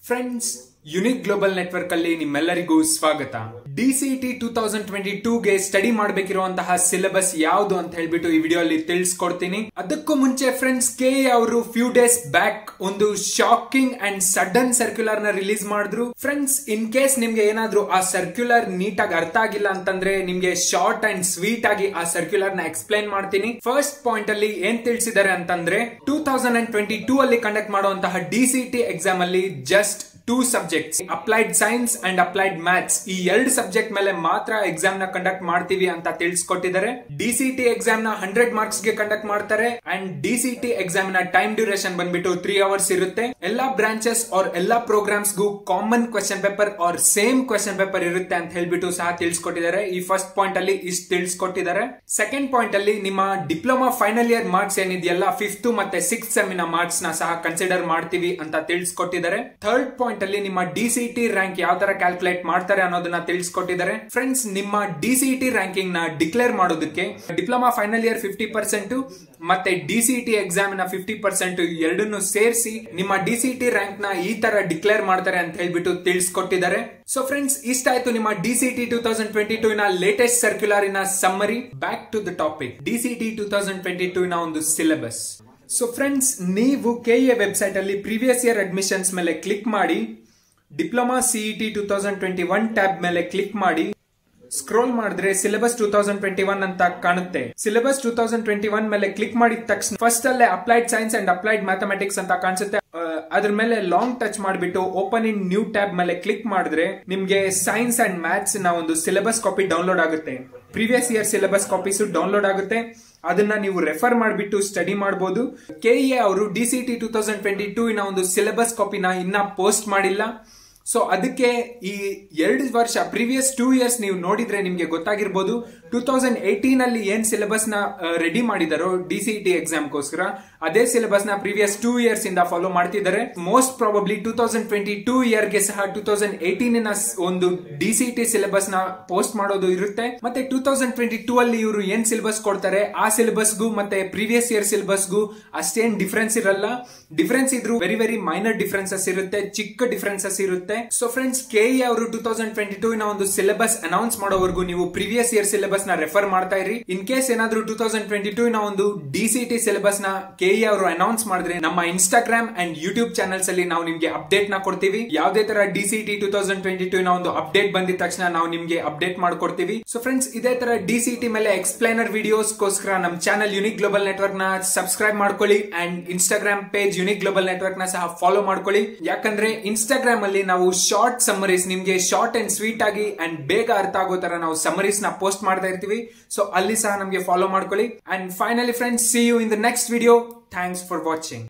friends unique global network ಅಲ್ಲಿ ನಿಮ್ಮೆಲ್ಲರಿಗೂ ಸ್ವಾಗತ ಡಿಸಿಟಿ ಟೂ ತೌಸಂಡ್ ಟ್ವೆಂಟಿ ಟೂಗೆ ಸ್ಟಡಿ ಮಾಡಬೇಕಿರುವಂತಹ ಸಿಲೆಬಸ್ ಯಾವುದು ಅಂತ ಹೇಳ್ಬಿಟ್ಟು ಈ ವಿಡಿಯೋ ಅಲ್ಲಿ ತಿಳಿಸ್ಕೊಡ್ತೀನಿ ಅದಕ್ಕೂ ಮುಂಚೆ ಫ್ರೆಂಡ್ಸ್ ಕೆ ಅವರು ಫ್ಯೂ ಡೇಸ್ ಬ್ಯಾಕ್ ಒಂದು ಶಾಕಿಂಗ್ ಅಂಡ್ ಸಡನ್ ಸರ್ಕ್ಯುಲರ್ ನ ರಿಲೀಸ್ ಮಾಡಿದ್ರು ಫ್ರೆಂಡ್ಸ್ ಇನ್ ಕೇಸ್ ನಿಮ್ಗೆ ಏನಾದ್ರೂ ಆ ಸರ್ಕ್ಯುಲರ್ ನೀಟ್ ಆಗಿ ಅರ್ಥ ಆಗಿಲ್ಲ ಅಂತಂದ್ರೆ ನಿಮ್ಗೆ ಶಾರ್ಟ್ ಅಂಡ್ ಸ್ವೀಟ್ ಆಗಿ ಆ ಸರ್ಕ್ಯುಲರ್ ನ ಎಕ್ಸ್ಪ್ಲೈನ್ ಮಾಡ್ತೀನಿ ಫಸ್ಟ್ ಪಾಯಿಂಟ್ ಅಲ್ಲಿ ಏನ್ ತಿಳಿಸಿದ್ದಾರೆ ಅಂತಂದ್ರೆ two thousand and twenty two ಅಲ್ಲಿ ಕಂಡಕ್ಟ್ ಮಾಡುವಂತಹ ಡಿಸಿಟಿ ಎಕ್ಸಾಮ್ ಅಲ್ಲಿ just two subjects applied science and applied maths ಈ ಎರಡು ಸಬ್ಜೆಕ್ಟ್ ಮೇಲೆ ಮಾತ್ರ ಎಕ್ಸಾಮ್ ನ ಕಂಡಕ್ಟ್ ಮಾಡ್ತೀವಿ ಅಂತ ತಿಳಿಸ್ಕೊಟ್ಟಿದ್ದಾರೆ ಡಿಸಿಟಿ ಎಕ್ಸಾಮ್ ನ ಹಂಡ್ರೆಡ್ ಮಾರ್ಕ್ಸ್ ಗೆ ಕಂಡಕ್ಟ್ ಮಾಡ್ತಾರೆ ಅಂಡ್ ಡಿಸಿಟಿ ಎಕ್ಸಾಮ್ ನ ಟೈಮ್ ಡ್ಯೂರೇಷನ್ ಬಂದ್ಬಿಟ್ಟು ತ್ರೀ ಅವರ್ಸ್ ಇರುತ್ತೆ ಎಲ್ಲಾ ಬ್ರಾಂಚಸ್ ಆರ್ ಎಲ್ಲಾ ಪ್ರೋಗ್ರಾಮ್ಸ್ ಗೂ common question paper or same question paper ಇರುತ್ತೆ ಅಂತ ಹೇಳ್ಬಿಟ್ಟು ಸಹ ತಿಳಿಸ್ಕೊಟ್ಟಿದ್ದಾರೆ ಈ ಫಸ್ಟ್ ಪಾಯಿಂಟ್ ಅಲ್ಲಿ ಇಷ್ಟು ತಿಳಿಸ್ಕೊಟ್ಟಿದ್ದಾರೆ ಸೆಕೆಂಡ್ ಪಾಯಿಂಟ್ ಅಲ್ಲಿ ನಿಮ್ಮ ಡಿಪ್ಲೊಮಾ ಫೈನಲ್ ಇಯರ್ ಮಾರ್ಕ್ಸ್ ಏನಿದೆಯಲ್ಲ ಫಿಫ್ತ್ ಮತ್ತೆ ಸಿಕ್ಸ್ ಸೆಮಿನ ಮಾರ್ಕ್ಸ್ ನ ಸಹ ಕನ್ಸಿಡರ್ ಮಾಡ್ತೀವಿ ಅಂತ ತಿಳಿಸ್ಕೊಟ್ಟಿದ್ದಾರೆ ಥರ್ಡ್ ಪಾಯಿಂಟ್ ಅಲ್ಲಿ ನಿಮ್ಮ ಡಿಸಿಟಿ ರ್ಯಾಂಕ್ ಯಾವ ತರ ಕ್ಯಾಲ್ಕುಲೇಟ್ ಮಾಡ್ತಾರೆ ಅನ್ನೋದನ್ನ ತಿಳಿಸ್ಕೊಟ್ಟಿದ್ದಾರೆ ಫ್ರೆಂಡ್ಸ್ ನಿಮ್ಮ ಡಿಸಿಟಿ ರ್ಯಾಂಕಿಂಗ್ ನ ಡಿಕ್ಲೇರ್ ಮಾಡೋದಕ್ಕೆ diploma final year fifty percent ಮತ್ತೆ ಡಿಸಿಟಿ ಎಕ್ಸಾಮ್ ನ ಫಿಫ್ಟಿ ಪರ್ಸೆಂಟ್ ಎರಡನ್ನು ಸೇರಿಸಿ ನಿಮ್ಮ ಡಿಸಿಟಿ ರ್ಯಾಂಕ್ ನ ಈ ತರ ಡಿಕ್ಲೇರ್ ಮಾಡ್ತಾರೆ ಅಂತ ಹೇಳ್ಬಿಟ್ಟು ತಿಳಿಸ್ಕೊಟ್ಟಿದ್ದಾರೆ ಸೊ ಫ್ರೆಂಡ್ಸ್ ಇಷ್ಟ ಆಯ್ತು ನಿಮ್ಮ DCT two thousand twenty two ನ latest circular in summary back to the topic DCT two thousand twenty two ನ ಒಂದು ಸಿಲೆಬಸ್ ಸೊ ಫ್ರೆಂಡ್ಸ್ ನೀವು ಕೆ ಎ ವೆಬ್ಸೈಟ್ ಅಲ್ಲಿ ಪ್ರೀವಿಯಸ್ ಇಯರ್ ಅಡ್ಮಿಷನ್ಸ್ ಮೇಲೆ ಕ್ಲಿಕ್ ಮಾಡಿ diploma CET two thousand twenty one tab ಮೇಲೆ click ಮಾಡಿ scroll ಮಾಡಿದ್ರೆ syllabus two thousand twenty one ಅಂತ ಕಾಣುತ್ತೆ syllabus two thousand twenty one ಮೇಲೆ ಕ್ಲಿಕ್ ಮಾಡಿದ ತಕ್ಷಣ ಫಸ್ಟ್ ಅಲ್ಲೇ applied science and applied mathematics ಅಂತ ಕಾಣಿಸುತ್ತೆ ಅದ್ರ ಮೇಲೆ ಲಾಂಗ್ ಟಚ್ ಮಾಡಿಬಿಟ್ಟು ಓಪನ್ ಇನ್ ನ್ಯೂ ಟ್ಯಾಬ್ ಮೇಲೆ ಕ್ಲಿಕ್ ಮಾಡಿದ್ರೆ ನಿಮ್ಗೆ ಸೈನ್ಸ್ ಅಂಡ್ ಮ್ಯಾಥ್ಸ್ ನ ಒಂದು ಸಿಲೆಬಸ್ ಕಾಪಿ ಡೌನ್ಲೋಡ್ ಆಗುತ್ತೆ previous year syllabus copies download ಆಗುತ್ತೆ ಅದನ್ನ ನೀವು ರೆಫರ್ ಮಾಡಿಬಿಟ್ಟು ಸ್ಟಡಿ ಮಾಡಬಹುದು ಕೆ ಎ ಅವರು DCT two thousand twenty two ನ ಒಂದು ಸಿಲೆಬಸ್ ಕಾಪಿನ ಇನ್ನ ಪೋಸ್ಟ್ ಮಾಡಿಲ್ಲ ಸೊ ಅದಕ್ಕೆ ಈ ಎರಡು ವರ್ಷ ಪ್ರೀವಿಯಸ್ ಟೂ ಇಯರ್ಸ್ ನೀವು ನೋಡಿದ್ರೆ ನಿಮ್ಗೆ ಗೊತ್ತಾಗಿರ್ಬೋದು ಟೂ ತೌಸಂಡ್ ಏಟೀನ್ ಅಲ್ಲಿ ಏನ್ ಸಿಲೆಬಸ್ ನ ರೆಡಿ ಮಾಡಿದಾರೋ ಡಿಸಿಟಿ ಎಕ್ಸಾಮ್ಗೋಸ್ಕರ ಅದೇ ಸಿಲೆಬಸ್ ನ ಪ್ರೀವಿಯಸ್ ಟೂ ಇಯರ್ಸ್ ಇಂದ ಫಾಲೋ ಮಾಡ್ತಿದ್ದಾರೆ most probably two thousand twenty two year ಗೆ ಸಹ ಟೂ ತೌಸಂಡ್ ಏಟೀನ್ ನ ಒಂದು ಡಿಸಿಟಿ ಸಿಲೆಬಸ್ ನ ಪೋಸ್ಟ್ ಮಾಡೋದು ಇರುತ್ತೆ ಮತ್ತೆ ಟೂ ತೌಸಂಡ್ ಟ್ವೆಂಟಿ ಟೂ ಅಲ್ಲಿ ಇವರು ಏನ್ ಸಿಲೆಬಸ್ ಕೊಡ್ತಾರೆ ಆ ಸಿಲೆಬಸ್ಗೂ ಮತ್ತೆ ಪ್ರೀವಿಯಸ್ ಇಯರ್ ಸಿಲೆಬಸ್ಗೂ ಅಷ್ಟೇನ್ ಡಿಫ್ರೆನ್ಸ್ ಇರಲ್ಲ ಡಿಫ್ರೆನ್ಸ್ ಇದ್ರು ವೆರಿ ವೆರಿ ಮೈನರ್ ಡಿಫ್ರೆನ್ಸಸ್ ಇರುತ್ತೆ ಚಿಕ್ಕ ಡಿಫ್ರೆನ್ಸಸ್ ಇರುತ್ತೆ ಸೊ ಫ್ರೆಂಡ್ಸ್ ಕೆ ಇ ಅವರು ಟೂ ತೌಸಂಡ್ ಟ್ವೆಂಟಿ ಟೂ ನ ಒಂದು ಸಿಲೆಬಸ್ ಅನೌನ್ಸ್ ಮಾಡೋವರೆಗೂ ನೀವು ಪ್ರೀವಿಯಸ್ ಇಯರ್ ಸಿಲೆಬಸ್ ನ ರೆಫರ್ ಮಾಡ್ತಾ ಇರಿ ಇನ್ ಕೇಸ್ ಏನಾದ್ರೂ ಟೂ ತೌಸಂಡ್ ಟ್ವೆಂಟಿ ಟೂ ನ ಒಂದು ಡಿಸಿಟಿ ಸಿಲೆಬಸ್ ನ ಕೆ ಇ ಅವರು ಅನೌನ್ಸ್ ಮಾಡಿದ್ರೆ ನಮ್ಮ ಇನ್ಸ್ಟಾಗ್ರಾಮ್ ಅಂಡ್ ಯೂಟ್ಯೂಬ್ ಚಾನಲ್ಸ್ ಅಲ್ಲಿ ನಾವು ನಿಮ್ಗೆ ಅಪ್ಡೇಟ್ ನ ಕೊಡ್ತೀವಿ ಯಾವುದೇ ತರ DCT two thousand twenty two ನ ಒಂದು ಅಪ್ಡೇಟ್ ಬಂದಿದ ತಕ್ಷಣ ನಾವು ನಿಮ್ಗೆ ಅಪ್ಡೇಟ್ ಮಾಡ್ಕೊಡ್ತೀವಿ ಸೊ ಫ್ರೆಂಡ್ಸ್ ಇದೇ ತರ ಡಿಸಿಟಿ ಮೇಲೆ ಎಕ್ಸ್ಪ್ಲೈನರ್ ವಿಡಿಯೋಸ್ ಗೋಸ್ಕರ ನಮ್ಮ ಚಾನಲ್ ಯುನಿಕ್ ಗ್ಲೋಬಲ್ ನೆಟ್ವರ್ಕ್ ನ ಸಬ್ಸ್ಕ್ರೈಬ್ ಮಾಡ್ಕೊಳ್ಳಿ and Instagram page unique global network ನ ಸಹ ಫಾಲೋ ಮಾಡ್ಕೊಳ್ಳಿ ಯಾಕಂದ್ರೆ ಇನ್ಸ್ಟಾಗ್ರಾಮ್ ಅಲ್ಲಿ ನಾವು ಶಾರ್ಟ್ ಸಮ್ಮರೀಸ್ ನಿಮ್ಗೆ ಶಾರ್ಟ್ ಅಂಡ್ ಸ್ವೀಟ್ ಆಗಿ ಅಂಡ್ ಬೇಗ ಅರ್ಥ ಆಗೋ ತರ ನಾವು ಸಮ್ಮರೀಸ್ ನ ಪೋಸ್ಟ್ ಮಾಡ್ತಾ ಇರ್ತೀವಿ ಸೊ ಅಲ್ಲಿ ಸಹ ನಮಗೆ ಫಾಲೋ ಮಾಡ್ಕೊಳ್ಳಿ and finally friends see you in the next video thanks for watching